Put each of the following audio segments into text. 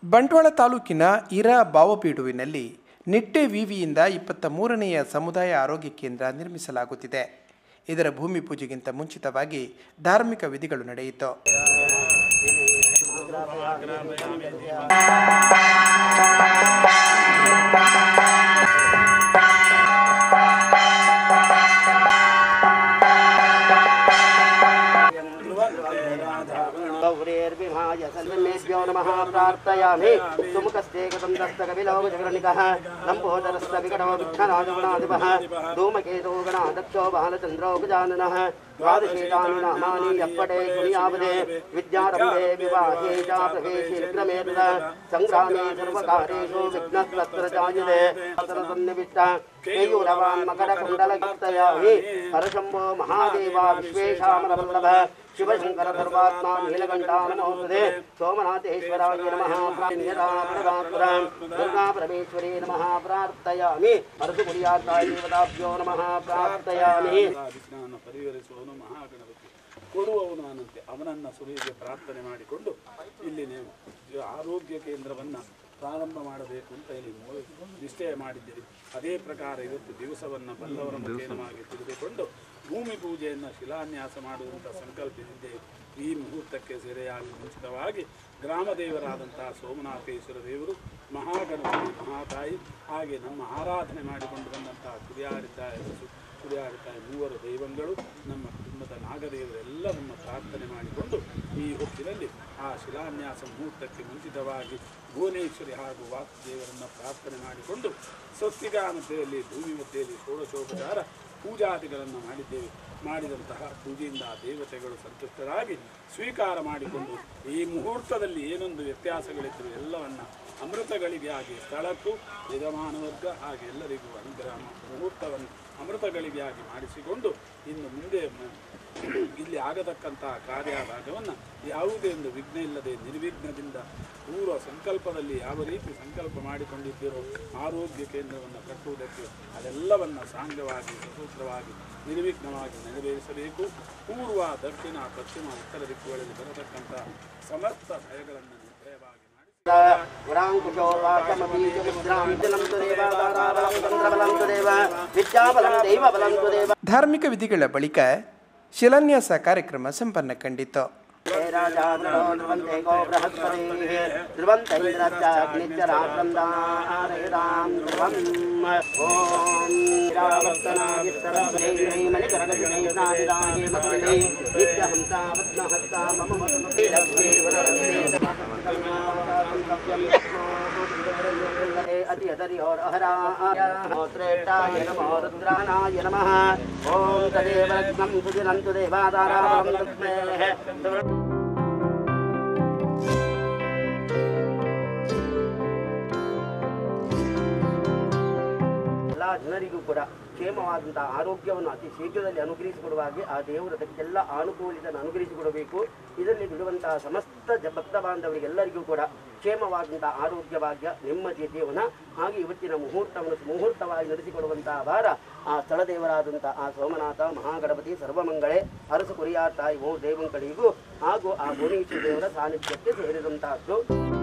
ಬಂಟ್ವಾಳ ತಾಲೂಕಿನ ಇರಾ ಬಾವಪೀಡುವಿನಲ್ಲಿ ನಿಟ್ಟೆ ವಿವಿಯಿಂದ ಇಪ್ಪತ್ತ ಮೂರನೆಯ ಸಮುದಾಯ ಆರೋಗ್ಯ ಕೇಂದ್ರ ನಿರ್ಮಿಸಲಾಗುತ್ತಿದೆ ಇದರ ಭೂಮಿ ಪೂಜೆಗಿಂತ ಮುಂಚಿತವಾಗಿ ಧಾರ್ಮಿಕ ವಿಧಿಗಳು ನಡೆಯಿತು गौरेर्विभाय सर्वमेभ्यो नमः प्रार्थयामि सुमुखस्ते गतं दस्तकविलो जगरणिकः लम्बोदरस्तविकटो विघ्नराजगुणाधिपः धूमकेतो गणादक्षो बालचन्द्रो गजाननः द्वादशेतानि नामानि यप्पटे कुर्यावदे विद्यारम्भे विवाहे च प्रवेशे विक्रमे तदा सङ्ग्रामे सर्वकारेषु विघ्नस्तत्र जायते सन्निविष्ट केयूरवान् मकरकुण्डलकीर्तयामि हरशम्भो महादेवा विश्वेशामरवल्लभ शिवशङ्कर सर्वात्मा नीलकण्ठा नमोस्तुते सोमनाथेश्वराय नमः प्राण्यतापरदात्परां दुर्गा परमेश्वरी नमः प्रार्थयामि अर्धकुर्याताय देवताभ्यो नमः प्रार्थयामि ವಿಘ್ನವನ್ನು ಪರಿಹರಿಸುವವನು ಮಹಾಗಣಪತಿ ಕೊಡುವವನು ಅನಂತೆ ಅವನನ್ನ ಸುರಿಯಿಗೆ ಪ್ರಾರ್ಥನೆ ಮಾಡಿಕೊಂಡು ಇಲ್ಲಿ ನೀವು ಈ ಆರೋಗ್ಯ ಕೇಂದ್ರವನ್ನ ಪ್ರಾರಂಭ ಮಾಡಬೇಕು ಅಂತ ಇಲ್ಲಿ ಮೂ- ನಿಶ್ಚಯ ಮಾಡಿದ್ದೀರಿ ಅದೇ ಪ್ರಕಾರ ಇವತ್ತು ದಿವಸವನ್ನ ಬಲ್ಲವರ ಮುಖೇನವಾಗಿ ತಿಳಿದುಕೊಂಡು ಭೂಮಿ ಪೂಜೆಯನ್ನು ಶಿಲಾನ್ಯಾಸ ಮಾಡುವಂತ ಸಂಕಲ್ಪಿಸಿದ್ದೇವೆ ಈ ಮುಹೂರ್ತಕ್ಕೆ ಸೆರೆಯಾಗಿ ಮುಂಚಿತವಾಗಿ ಗ್ರಾಮ ದೇವರಾದಂತಹ ಸೋಮನಾಥೇಶ್ವರ ದೇವರು ಮಹಾಗಣಪತಿ ಮಹಾತಾಯಿ ಹಾಗೆ ನಮ್ಮ ಆರಾಧನೆ ಮಾಡಿಕೊಂಡು ಬಂದಂತಹ ಕುರಿಯಾರಿದ್ದಾಯ ಕುರಿಯಾರಿದ್ದಾಯ ಮೂವರು ದೈವಗಳು ನಮ್ಮ ಕುಟುಂಬದ ನಾಗದೇವರೆಲ್ಲ ನಮ್ಮ ಪ್ರಾರ್ಥನೆ ಮಾಡಿಕೊಂಡು ಈ ಹೊತ್ತಿನಲ್ಲಿ ಆ ಶಿಲಾನ್ಯಾಸ ಮುಹೂರ್ತಕ್ಕೆ ಮುಂಚಿತವಾಗಿ ಭುವನೇಶ್ವರಿ ಹಾಗೂ ವಾಸುದೇವರನ್ನು ಪ್ರಾರ್ಥನೆ ಮಾಡಿಕೊಂಡು ಸ್ವಸ್ತಿಗಾನತೆಯಲ್ಲಿ ಭೂಮಿ ಮಧ್ಯೆಯಲ್ಲಿ ಷೋಡಶೋಪಚಾರ ಪೂಜಾದಿಗಳನ್ನು ಮಾಡಿದ್ದೇವೆ ಮಾಡಿದಂತಹ ಪೂಜೆಯಿಂದ ಆ ದೇವತೆಗಳು ಸಂತುಷ್ಟರಾಗಿ ಸ್ವೀಕಾರ ಮಾಡಿಕೊಂಡು ಈ ಮುಹೂರ್ತದಲ್ಲಿ ಏನೊಂದು ವ್ಯತ್ಯಾಸಗಳಿದ್ದರೂ ಎಲ್ಲವನ್ನ ಅಮೃತಗಳಿಗೆ ಆಗಿ ಸ್ಥಳಕ್ಕೂ ಯಜಮಾನ ವರ್ಗ ಹಾಗೆ ಎಲ್ಲರಿಗೂ ಅನುಗ್ರಹ ಮುಹೂರ್ತವನ್ನು ಅಮೃತಗಳಿಗೆ ಆಗಿ ಮಾಡಿಸಿಕೊಂಡು ಇನ್ನು ಮುಂದೆ ಮ- ಇಲ್ಲಿ ಆಗತಕ್ಕಂತಹ ಕಾರ್ಯಭಾಗವನ್ನು ಯಾವುದೇ ಒಂದು ವಿಘ್ನ ಇಲ್ಲದೆ ನಿರ್ವಿಘ್ನದಿಂದ ಪೂರ್ವ ಸಂಕಲ್ಪದಲ್ಲಿ ಯಾವ ರೀತಿ ಸಂಕಲ್ಪ ಮಾಡಿಕೊಂಡಿದ್ದೀರೋ ಆರೋಗ್ಯ ಕೇಂದ್ರವನ್ನು ಕಟ್ಟುವುದಕ್ಕೆ ಅದೆಲ್ಲವನ್ನು ಸಾಂಗವಾಗಿ ಸಸೂತ್ರವಾಗಿ ನಿರ್ವಿಘ್ನವಾಗಿ ನೆರವೇರಿಸಬೇಕು ಪೂರ್ವ ದಕ್ಷಿಣ ಪಶ್ಚಿಮ ಉತ್ತರ ದಿಕ್ಕುಗಳಲ್ಲಿ ಬರತಕ್ಕಂಥ ಸಮಸ್ತ ಭಯಗಳನ್ನು ನಿರ್ಭಯವಾಗಿ ಮಾಡಿ वराङ्कुशो वाचमबीजमुद्रां जलं तु देवादाराबलं चन्द्रबलं तु देव विद्याबलं दैवबलं तु देव ಧಾರ್ಮಿಕ ವಿಧಿಗಳ ಬಳಿಕ ಶಿಲಾನ್ಯಾಸ ಕಾರ್ಯಕ್ರಮ ಸಂಪನ್ನ ಕಂಡಿತು हे राजा वृणो ध्रुवन्ते गो बृहस्पतिः ध्रुवन्तैन्द्रश्चाग्निश्चराक्रन्दारयतां ध्रुवम् ॐ रावर्तनाविस्तरस्वैः मणिकरगजनैर्नादिदाये मकृते नित्यहंसावत्नहस्ता मम लक्ष्मी वरदे अतिहतरि और अहराय श्रेष्ठाय नमो रुद्राणाय नमः ॐ तदेव लग्नं सुजिनन्तु देवादाराबलं तस्मेः ಎಲ್ಲ ಜನರಿಗೂ ಕೂಡ ಕ್ಷೇಮವಾದಂತಹ ಆರೋಗ್ಯವನ್ನು ಅತಿ ಶೀಘ್ರದಲ್ಲಿ ಅನುಗ್ರಹಿಸಿಕೊಡುವ ಹಾಗೆ ಆ ದೇವರು ಅದಕ್ಕೆಲ್ಲ ಅನುಕೂಲಿತನ್ನು ಅನುಗ್ರಹಿಸಿಕೊಡಬೇಕು ಇದರಲ್ಲಿ ಬಿಡುವಂತಹ ಸಮಸ್ತ ಜ ಭಕ್ತ ಬಾಂಧವರಿಗೆಲ್ಲರಿಗೂ ಕೂಡ ಕ್ಷೇಮವಾದಂತಹ ಆರೋಗ್ಯ ಭಾಗ್ಯ ನೆಮ್ಮದಿಯ ಜೀವನ ಹಾಗೆ ಇವತ್ತಿನ ಮುಹೂರ್ತವನ್ನು ಮುಹೂರ್ತವಾಗಿ ನಡೆಸಿಕೊಡುವಂತಹ ವಾರ ಆ ಸ್ಥಳ ದೇವರಾದಂತಹ ಆ ಸೋಮನಾಥ ಮಹಾಗಣಪತಿ ಸರ್ವಮಂಗಳೆ ಅರಸು ಕುರಿಯಾ ತಾಯಿ ಓ ದೇವಂಗಳಿಗೂ ಹಾಗೂ ಆ ಭುವನೇಶ್ವರ ದೇವರ ಸಾನ್ನಿಧ್ಯಕ್ಕೆ ಸೇರಿದಂತಹದ್ದು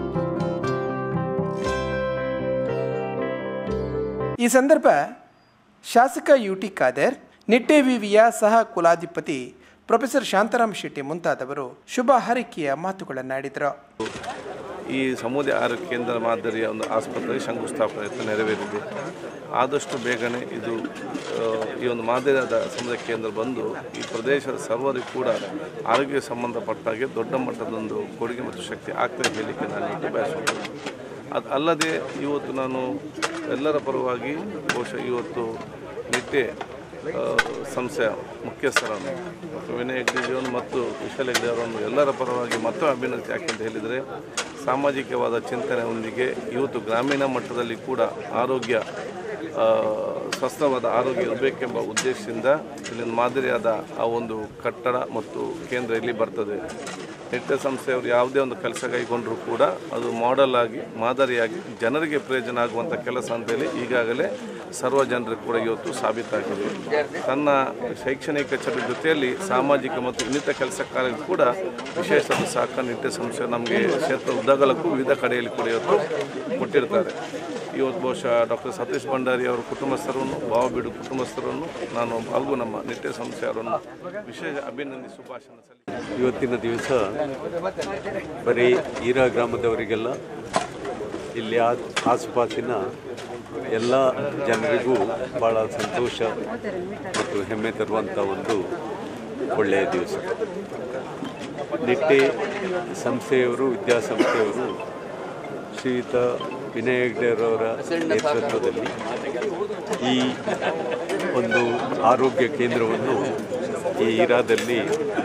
ಈ ಸಂದರ್ಭ ಶಾಸಕ ಯು ಟಿ ಖಾದರ್ ನಿಟ್ಟೆ ವಿವಿಯ ಸಹ ಕುಲಾಧಿಪತಿ ಪ್ರೊಫೆಸರ್ ಶಾಂತಾರಾಮ್ ಶೆಟ್ಟಿ ಮುಂತಾದವರು ಶುಭ ಹಾರೈಕೆಯ ಮಾತುಗಳನ್ನಾಡಿದರು ಈ ಸಮುದಾಯ ಆರೋಗ್ಯ ಕೇಂದ್ರ ಮಾದರಿಯ ಒಂದು ಆಸ್ಪತ್ರೆ ಶಂಕುಸ್ಥಾಪನೆ ನೆರವೇರಿದೆ ಆದಷ್ಟು ಬೇಗನೆ ಇದು ಆ, ಈ ಒಂದು ಮಾದರಿಯಾದ ಸಮುದಾಯ ಕೇಂದ್ರ ಬಂದು ಈ ಪ್ರದೇಶದ ಸರ್ವರಿಗೂ ಕೂಡ ಆರೋಗ್ಯ ಸಂಬಂಧಪಟ್ಟಾಗೆ ದೊಡ್ಡ ಮಟ್ಟದೊಂದು ಕೊಡುಗೆ ಮತ್ತು ಶಕ್ತಿ ಆಗ್ತದೆ ಹೇಳಲಿಕ್ಕೆ ನಾನು ಇವತ್ತು ಬಯಸುತ್ತೇನೆ ಅದು ಅಲ್ಲದೆ ಇವತ್ತು ನಾನು ಎಲ್ಲರ ಪರವಾಗಿ ಬಹುಶಃ ಇವತ್ತು ನಿಟ್ಟೆ ಆ, ಸಂಸ್ಥೆಯ ಮುಖ್ಯಸ್ಥರನ್ನು ವಿನಯ್ ಹೆಗ್ಡೆಜಿಯವರನ್ನು ಮತ್ತು ವಿಶಾಲ್ ಹೆಗ್ಡೆ ಅವರನ್ನು ಎಲ್ಲರ ಪರವಾಗಿ ಮತ್ತೊಮ್ಮೆ ಅಭಿನಂದನೆ ಯಾಕೆ ಅಂತ ಹೇಳಿದರೆ ಸಾಮಾಜಿಕವಾದ ಚಿಂತನೆಯೊಂದಿಗೆ ಇವತ್ತು ಗ್ರಾಮೀಣ ಮಟ್ಟದಲ್ಲಿ ಕೂಡ ಆರೋಗ್ಯ ಆ, ಸ್ವಸ್ಥವಾದ ಆರೋಗ್ಯ ಇರಬೇಕೆಂಬ ಉದ್ದೇಶದಿಂದ ಇಲ್ಲಿನ ಮಾದರಿಯಾದ ಆ ಒಂದು ಕಟ್ಟಡ ಮತ್ತು ಕೇಂದ್ರ ಇಲ್ಲಿ ಬರ್ತದೆ ನಿಟ್ಟ ಸಂಸ್ಥೆಯವರು ಯಾವುದೇ ಒಂದು ಕೆಲಸ ಕೈಗೊಂಡರೂ ಕೂಡ ಅದು ಮಾಡೆಲ್ ಆಗಿ ಮಾದರಿಯಾಗಿ ಜನರಿಗೆ ಪ್ರಯೋಜನ ಆಗುವಂಥ ಕೆಲಸ ಅಂತೇಳಿ ಈಗಾಗಲೇ ಸರ್ವ ಜನರಿಗೆ ಕೂಡ ಇವತ್ತು ಸಾಬೀತಾಗಿದೆ ತನ್ನ ಶೈಕ್ಷಣಿಕ ಚಟುವಟಿಕೆ ಜೊತೆಯಲ್ಲಿ ಸಾಮಾಜಿಕ ಮತ್ತು ಇನ್ನಿತರ ಕೆಲಸ ಕಾರ್ಯ ಕೂಡ ವಿಶೇಷ ಸಾಕ ನಿಟ್ಟ ಸಂಸ್ಥೆ ನಮಗೆ ಕ್ಷೇತ್ರ ಉದ್ದಗಲಕ್ಕೂ ವಿವಿಧ ಕಡೆಯಲ್ಲಿ ಕೂಡ ಇವತ್ತು ಕೊಟ್ಟಿರ್ತಾರೆ ಇವತ್ತು ಬಹುಶಃ ಡಾಕ್ಟರ್ ಸತೀಶ್ ಭಂಡಾರಿ ಅವರ ಕುಟುಂಬಸ್ಥರನ್ನು ಬಾವಬೀಡು ಕುಟುಂಬಸ್ಥರನ್ನು ನಾನು ಹಾಗೂ ನಮ್ಮ ನಿಟ್ಟೆ ಸಂಸ್ಥೆಯವರನ್ನು ವಿಶೇಷ ಅಭಿನಂದಿಸಿ ಶುಭಾಶಯ ಸಲ್ಲಿಸಿ ಇವತ್ತಿನ ದಿವಸ ಬರೀ ಈರಾ ಗ್ರಾಮದವರಿಗೆಲ್ಲ ಇಲ್ಲಿ ಆ ಆಸುಪಾಸಿನ ಎಲ್ಲ ಜನರಿಗೂ ಭಾಳ ಸಂತೋಷ ಮತ್ತು ಹೆಮ್ಮೆ ತರುವಂಥ ಒಂದು ಒಳ್ಳೆಯ ದಿವಸ ನಿಟ್ಟೆ ಸಂಸ್ಥೆಯವರು ವಿದ್ಯಾಸಂಸ್ಥೆಯವರು ಶ್ರೀಯುತ ವಿನಯ ಹೆಗ್ಡೆರವರ ನೇತೃತ್ವದಲ್ಲಿ ಈ ಒಂದು ಆರೋಗ್ಯ ಕೇಂದ್ರವನ್ನು ಈ ಇರಾದಲ್ಲಿ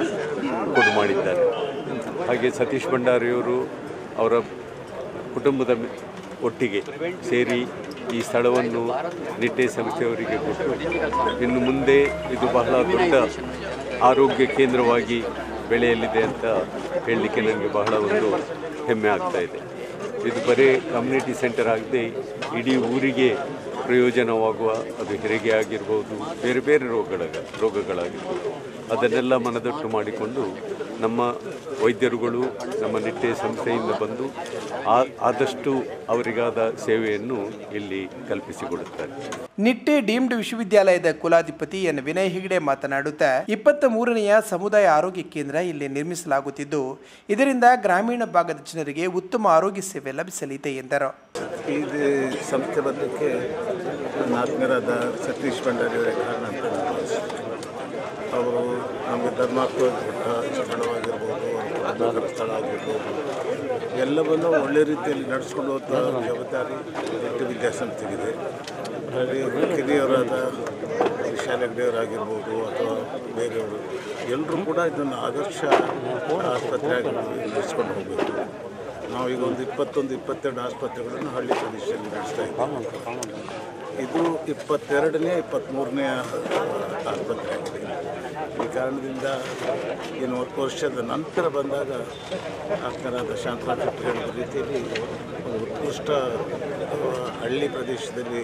ಕೊಡು ಮಾಡಿದ್ದಾರೆ ಹಾಗೆ ಸತೀಶ್ ಭಂಡಾರಿಯವರು ಅವರ ಕುಟುಂಬದ ಮೆ- ಒಟ್ಟಿಗೆ ಸೇರಿ ಈ ಸ್ಥಳವನ್ನು ನಿಟ್ಟೆ ಸಂಸ್ಥೆಯವರಿಗೆ ಕೊಟ್ಟು ಇನ್ನು ಮುಂದೆ ಇದು ಬಹಳ ದೊಡ್ಡ ಆರೋಗ್ಯ ಕೇಂದ್ರವಾಗಿ ಬೆಳೆಯಲಿದೆ ಅಂತ ಹೇಳಲಿಕ್ಕೆ ನನಗೆ ಬಹಳ ಒಂದು ಹೆಮ್ಮೆ ಆಗ್ತಾ ಇದೆ ಇದು ಬರೀ ಕಮ್ಯುನಿಟಿ ಸೆಂಟರ್ ಆಗದೆ ಇಡೀ ಊರಿಗೆ ಪ್ರಯೋಜನವಾಗುವ ಅದು ಹೆರಿಗೆ ಆಗಿರ್ಬೋದು ಬೇರೆ ಬೇರೆ ರೋಗಗಳ ರೋಗಗಳಾಗಿರ್ಬೋದು ಅದನ್ನೆಲ್ಲ ಮನದಟ್ಟು ಮಾಡಿಕೊಂಡು ನಮ್ಮ ವೈದ್ಯರುಗಳು ನಮ್ಮ ನಿಟ್ಟೆ ಸಂಸ್ಥೆಯಿಂದ ಬಂದು ಆ- ಆದಷ್ಟು ಅವರಿಗಾದ ಸೇವೆಯನ್ನು ಇಲ್ಲಿ ಕಲ್ಪಿಸಿಕೊಡುತ್ತಾರೆ ನಿಟ್ಟೆ ಡೀಮ್ಡ್ ವಿಶ್ವವಿದ್ಯಾಲಯದ ಕುಲಾಧಿಪತಿ ಎನ್ ವಿನಯ್ ಹೆಗ್ಡೆ ಮಾತನಾಡುತ್ತಾ ಇಪ್ಪತ್ತ ಮೂರನೆಯ ಸಮುದಾಯ ಆರೋಗ್ಯ ಕೇಂದ್ರ ಇಲ್ಲಿ ನಿರ್ಮಿಸಲಾಗುತ್ತಿದ್ದು ಇದರಿಂದ ಗ್ರಾಮೀಣ ಭಾಗದ ಜನರಿಗೆ ಉತ್ತಮ ಆರೋಗ್ಯ ಸೇವೆ ಲಭಿಸಲಿದೆ ಎಂದರು ಇದು ಸಂಸ್ಥೆ ಬರಲಿಕ್ಕೆ ನನ್ನ ಆತ್ಮೀಯರಾದ ಸತೀಶ್ ಭಂಡಾರಿ ಅವರೇ ಕಾರಣ ಅಂತ ನಾನು ಭಾವಿಸ್ತೀನಿ. ಅವರು ನಮಗೆ ಧರ್ಮಾತ್ಮ ಕೊಟ್ಟ ಸ್ಥಳವಾಗಿರ್ಬೋದು ನಗರ ಸ್ಥಳ ಆಗಿರ್ಬೋದು ಎಲ್ಲವನ್ನು ಒಳ್ಳೆ ರೀತಿಯಲ್ಲಿ ನಡೆಸ್ಕೊಂಡು ಹೋದ ಜವಾಬ್ದಾರಿ ನಿಟ್ಟ ವಿದ್ಯಾಸಂಸ್ಥೆಗಿದೆ ಹಾಗೆ ಕಿರಿಯರಾದ ವಿಶಾಲ ಹೆಗ್ಡೆಯವರಾಗಿರ್ಬೋದು ಅಥವಾ ಬೇರೆಯವರು ಎಲ್ಲರೂ ಕೂಡ ಇದನ್ನು ಆದರ್ಶ ಆಸ್ಪತ್ರೆಯಾಗಿ ನಡೆಸ್ಕೊಂಡು ಹೋಗಬೇಕು ನಾವು ಈಗ ಒಂದು ಇಪ್ಪತ್ತೊಂದು ಇಪ್ಪತ್ತೆರಡು ಆಸ್ಪತ್ರೆಗಳನ್ನು ಹಳ್ಳಿ ಪ್ರದೇಶದಲ್ಲಿ ನಡೆಸ್ತಾ ಇದ್ದೀವಿ ಇದು ಇಪ್ಪತ್ತೆರಡನೇ ಇಪ್ಪತ್ತ್ಮೂರನೇ ಆಸ್ಪತ್ರೆ ಆಗಿದೆ ಈ ಕಾರಣದಿಂದ ಇನ್ನು ಒಂದು ವರ್ಷದ ನಂತರ ಬಂದಾಗ ಆಸ್ಕರಾದ ಶಾಂತರಾಜ್ ಶೆಟ್ಟಿ ಹೇಳಿದ ರೀತಿಯಲ್ಲಿ ಒಂದು ಉತ್ಕೃಷ್ಟ ಆ, ಹಳ್ಳಿ ಪ್ರದೇಶದಲ್ಲಿ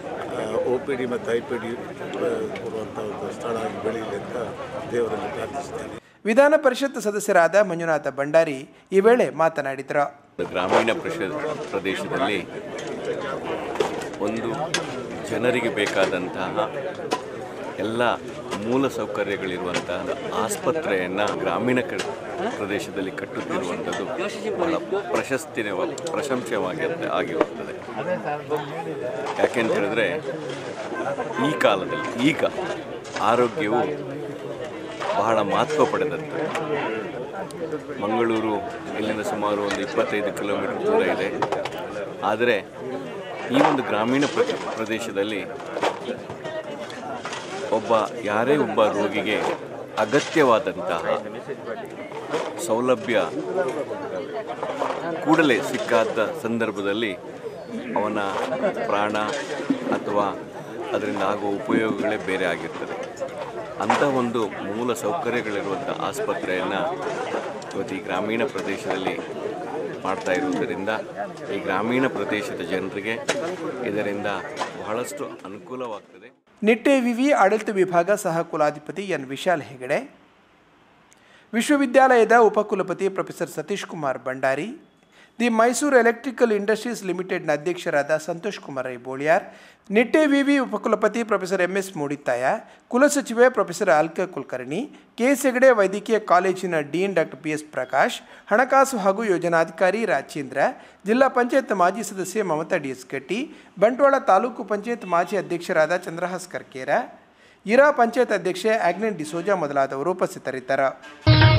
ಒ ಪಿ ಡಿ ಮತ್ತು ಐ ಪಿ ಡಿ ಕೊಡುವಂಥ ಒಂದು ಸ್ಥಳ ಆಗಿ ಬೆಳೀಲಿ ಅಂತ ದೇವರಲ್ಲಿ ಪ್ರಾರ್ಥಿಸ್ತೇನೆ ವಿಧಾನ ಪರಿಷತ್ ಸದಸ್ಯರಾದ ಮಂಜುನಾಥ ಭಂಡಾರಿ ಈ ವೇಳೆ ಮಾತನಾಡಿದರು ಗ್ರಾಮೀಣ ಪ್ರಶ ಪ್ರದೇಶದಲ್ಲಿ ಒಂದು ಜನರಿಗೆ ಬೇಕಾದಂತಹ ಎಲ್ಲ ಮೂಲ ಸೌಕರ್ಯಗಳಿರುವಂತಹ ಆಸ್ಪತ್ರೆಯನ್ನು ಗ್ರಾಮೀಣ ಕ ಪ್ರದೇಶದಲ್ಲಿ ಕಟ್ಟುತ್ತಿರುವಂಥದ್ದು ಬಹಳ ಪ್ರಶಸ್ತಿನ ಪ್ರಶಂಸೆವಾಗಿ ಆಗಿರುತ್ತದೆ ಯಾಕೆಂತ ಹೇಳಿದ್ರೆ ಈ ಕಾಲದಲ್ಲಿ ಈಗ ಆರೋಗ್ಯವು ಬಹಳ ಮಹತ್ವ ಪಡೆದಂತೆ ಮಂಗಳೂರು ಇಲ್ಲಿಂದ ಸುಮಾರು ಒಂದು ಇಪ್ಪತ್ತೈದು ಕಿಲೋಮೀಟರ್ ದೂರ ಇದೆ ಆದರೆ ಈ ಒಂದು ಗ್ರಾಮೀಣ ಪ್ರ- ಪ್ರದೇಶದಲ್ಲಿ ಒಬ್ಬ ಯಾರೇ ಒಬ್ಬ ರೋಗಿಗೆ ಅಗತ್ಯವಾದಂತಹ ಸೌಲಭ್ಯ ಕೂಡಲೇ ಸಿಕ್ಕಾದ ಸಂದರ್ಭದಲ್ಲಿ ಅವನ ಪ್ರಾಣ ಅಥವಾ ಅದರಿಂದ ಆಗುವ ಉಪಯೋಗಗಳೇ ಬೇರೆ ಆಗಿರ್ತದೆ ಅಂಥ ಒಂದು ಮೂಲ ಸೌಕರ್ಯಗಳಿರುವಂಥ ಆಸ್ಪತ್ರೆಯನ್ನು ಇವತ್ತು ಈ ಗ್ರಾಮೀಣ ಪ್ರದೇಶದಲ್ಲಿ ಮಾಡ್ತಾ ಇರುವುದರಿಂದ ಈ ಗ್ರಾಮೀಣ ಪ್ರದೇಶದ ಜನರಿಗೆ ಇದರಿಂದ ಬಹಳಷ್ಟು ಅನುಕೂಲವಾಗ್ತದೆ ನಿಟ್ಟೆ ವಿವಿ ಆಡಳಿತ ವಿಭಾಗ ಸಹ ಕುಲಾಧಿಪತಿ ಎನ್ ವಿಶಾಲ್ ಹೆಗಡೆ ವಿಶ್ವವಿದ್ಯಾಲಯದ ಉಪಕುಲಪತಿ professor Satish Kumar Bhandari the Mysore electrical industries ಲಿಮಿಟೆಡ್ನ ಅಧ್ಯಕ್ಷರಾದ ಸಂತೋಷ್ ಕುಮಾರ್ ರೈ ಬೋಳಿಯಾರ್ ನಿಟ್ಟೆ ವಿವಿ ಉಪಕುಲಪತಿ ಪ್ರೊಫೆಸರ್ ಎಂ ಎಸ್ ಮೂಡಿತ್ತಾಯ ಕುಲಸಚಿವೆ professor Alka Kulkarni K S Hegde ವೈದ್ಯಕೀಯ ಕಾಲೇಜಿನ dean doctor P S Prakash ಹಣಕಾಸು ಹಾಗೂ ಯೋಜನಾಧಿಕಾರಿ ರಾಜೇಂದ್ರ ಜಿಲ್ಲಾ ಪಂಚಾಯತ್ ಮಾಜಿ ಸದಸ್ಯೆ ಮಮತಾ ಡಿ ಎಸ್ ಗಟ್ಟಿ ಬಂಟ್ವಾಳ ತಾಲೂಕು ಪಂಚಾಯತ್ ಮಾಜಿ ಅಧ್ಯಕ್ಷರಾದ ಚಂದ್ರಹಾಸ್ ಕರ್ಕೇರ ಇರಾ ಪಂಚಾಯತ್ ಅಧ್ಯಕ್ಷೆ ಆಗ್ನೆನ್ ಡಿಸೋಜಾ ಮೊದಲಾದವರು ಉಪಸ್ಥಿತರಿದ್ದರು